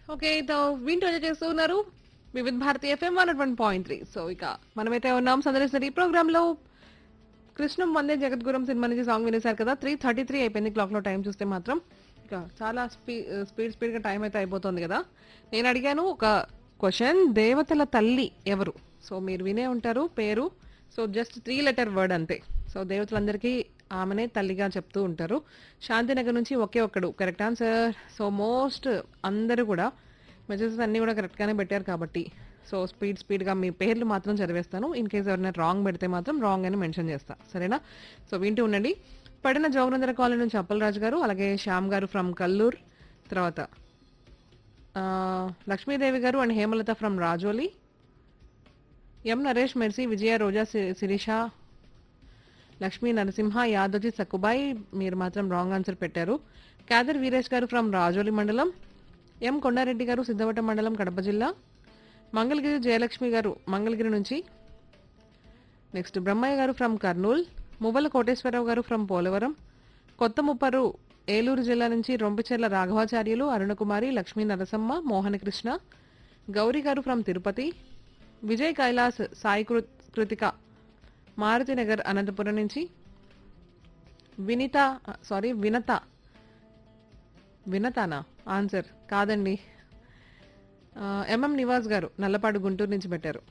okay తో వింటూ enjoy చేస్తూ ఉన్నారు Vividh Bharati FM one one point three so ఇక మనమైతే ఉన్నాం సందర్శిస్తున్న ఈ ప్రోగ్రామ్ లో కృష్ణం వందే జగద్గురం సినిమా నుంచి సాంగ్ వినేశారు కదా త్రీ థర్టీ త్రీ అయిపోయింది క్లాక్ లో టైం చూస్తే మాత్రం ఇక చాలా స్పీ స్పీడ్ స్పీడ్ గా టైం అయితే అయిపోతుంది కదా నేను అడిగాను ఒక క్వశ్చన్ దేవతల తల్లి ఎవరు సో మీరు వినే ఉంటారు పేరు so just three letter word అంతే సో దేవతలందరికీ ఆమెనే తల్లిగా చెప్తూ ఉంటారు శాంతినగర్ నుంచి ఒకే ఒక్కడు కరెక్ట్ ఆన్సర్ సో మోస్ట్ అందరూ కూడా మెసేజెస్ అన్నీ కూడా కరెక్ట్గానే పెట్టారు కాబట్టి సో స్పీడ్ స్పీడ్గా మీ పేర్లు మాత్రం చదివేస్తాను ఇన్ కేస్ ఎవరైనా రాంగ్ పెడితే మాత్రం రాంగ్ అని మెన్షన్ చేస్తా సరేనా సో వింటూ ఉండండి పడిన జోగనందర కాలనీ నుంచి అప్పలరాజు గారు అలాగే శ్యామ్ గారు ఫ్రమ్ కల్లూర్ తర్వాత ఆ, లక్ష్మీదేవి గారు and Hemalatha from Rajoli M Naresh Mercy Vijaya Roja సి- శిరీష లక్ష్మీ నరసింహ యాదోజీ సక్కుబాయ్ మీరు మాత్రం రాంగ్ ఆన్సర్ పెట్టారు క్యాదర్ వీరేష్ గారు ఫ్రమ్ రాజోలి మండలం ఎం కొండారెడ్డి గారు సిద్ధవట మండలం కడప జిల్లా మంగళగిరి జయలక్ష్మి గారు మంగళగిరి నుంచి నెక్స్ట్ బ్రహ్మయ్య గారు ఫ్రమ్ కర్నూల్ మువ్వల కోటేశ్వరరావు గారు ఫ్రమ్ పోలవరం కొత్త ముప్పరు ఏలూరు జిల్లా నుంచి రొంపిచెర్ల రాఘవాచార్యులు అరుణకుమారి లక్ష్మీ నరసమ్మ మోహనకృష్ణ గౌరీ గారు ఫ్రమ్ తిరుపతి విజయ్ కైలాస్ సాయి కృ- కృతిక మారుతినగర్ అనంతపురం నుంచి వినిత సారీ వినత వినతానా ఆన్సర్ కాదండి ఆ, ఎంఎం నివాస్ గారు నల్లపాడు గుంటూరు నుంచి పెట్టారు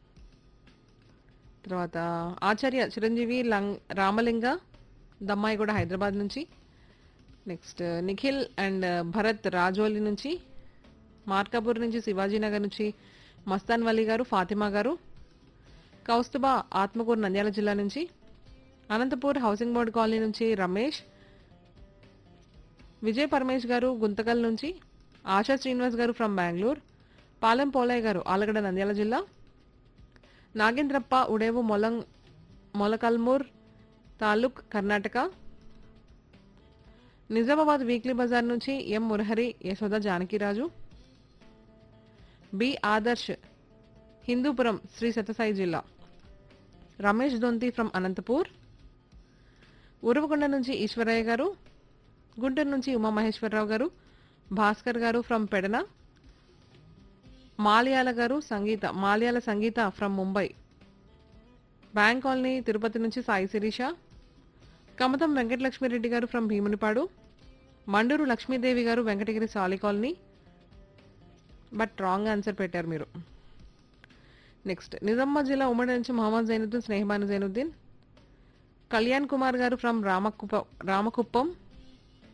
తర్వాత ఆచార్య చిరంజీవి లంగ్ రామలింగ దమ్మాయి కూడా హైదరాబాద్ నుంచి నెక్స్ట్ నిఖిల్ అండ్ భరత్ రాజోలి నుంచి మార్కాపూర్ నుంచి శివాజీనగర్ నుంచి మస్తాన్ వలీ గారు ఫాతిమా గారు కౌస్తుబా ఆత్మకూరు నంద్యాల జిల్లా నుంచి అనంతపూర్ హౌసింగ్ బోర్డ్ కాలనీ నుంచి రమేష్ విజయ్ పరమేష్ గారు గుంతకల్ నుంచి ఆశా శ్రీనివాస్ గారు ఫ్రమ్ బెంగళూరు పాలెం పోలయ్య గారు ఆలగడ్డ నంద్యాల జిల్లా నాగేంద్రప్ప ఉడేవు మొలం మొలకల్మూర్ తాలూక్ కర్ణాటక నిజామాబాద్ వీక్లీ బజార్ నుంచి M Murahari Yashoda Janakiraju B Adarsh Hindupuram Sri Sathya Sai Ramesh Donthi from Anantapur Uravakonda నుంచి ఈశ్వరయ్య గారు గుంటూరు నుంచి ఉమామహేశ్వరరావు గారు భాస్కర్ గారు ఫ్రమ్ పెడన మాల్యాల గారు Sangeetha Malyala Sangeetha from Mumbai bank colony Tirupati నుంచి సాయి శిరీష కమతం వెంకటలక్ష్మిరెడ్డి గారు ఫ్రమ్ భీమునిపాడు మండూరు లక్ష్మీదేవి గారు వెంకటగిరి సాలి కాలనీ బట్ రాంగ్ ఆన్సర్ పెట్టారు మీరు నెక్స్ట్ నిజామాబాద్ జిల్లా ఉమ్మడి నుంచి మహమ్మద్ జైనుద్దీన్ స్నేహబాను జైనుద్దీన్ కళ్యాణ్ కుమార్ గారు ఫ్రమ్ రామకుప్ప రామకుప్పం